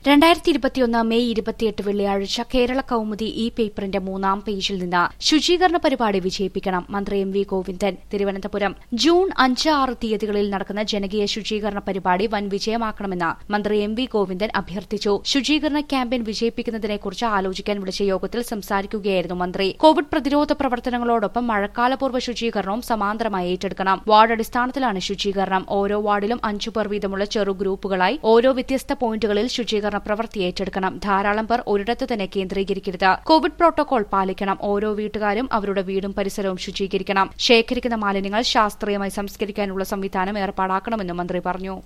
രണ്ടായിരത്തി ഇരുപത്തിയൊന്ന് മെയ് ഇരുപത്തിയെട്ട് വെള്ളിയാഴ്ച കേരള കൌമുദി ഈ പേപ്പറിന്റെ മൂന്നാം പേജിൽ നിന്ന് ശുചീകരണ പരിപാടി വിജയിപ്പിക്കണം മന്ത്രി M V Govindan Thiruvananthapuram June അഞ്ച് ആറ് തീയതികളിൽ നടക്കുന്ന ജനകീയ ശുചീകരണ പരിപാടി വൻ വിജയമാക്കണമെന്ന് മന്ത്രി എം വി ഗോവിന്ദൻ അഭ്യർത്ഥിച്ചു ശുചീകരണ ക്യാമ്പയിൻ വിജയിപ്പിക്കുന്നതിനെക്കുറിച്ച് ആലോചിക്കാൻ വിളിച്ച യോഗത്തിൽ സംസാരിക്കുകയായിരുന്നു മന്ത്രി കോവിഡ് പ്രതിരോധ പ്രവർത്തനങ്ങളോടൊപ്പം മഴക്കാലപൂർവ്വ ശുചീകരണവും സമാന്തരമായി ഏറ്റെടുക്കണം വാർഡ് അടിസ്ഥാനത്തിലാണ് ശുചീകരണം ഓരോ വാർഡിലും അഞ്ചു പേർ വീതമുള്ള ചെറു ഗ്രൂപ്പുകളായി ഓരോ വ്യത്യസ്ത പോയിന്റുകളിൽ ശുചീകരണ പ്രവൃത്തി ഏറ്റെടുക്കണം ധാരാളം പേർ ഒരിടത്ത് തന്നെ കേന്ദ്രീകരിക്കരുത് കോവിഡ് പ്രോട്ടോകോൾ പാലിക്കണം ഓരോ വീട്ടുകാരും അവരുടെ വീടും പരിസരവും ശുചീകരിക്കണം ശേഖരിക്കുന്ന മാലിന്യങ്ങൾ ശാസ്ത്രീയമായി സംസ്കരിക്കാനുള്ള സംവിധാനം ഏർപ്പാടാക്കണമെന്നും മന്ത്രി പറഞ്ഞു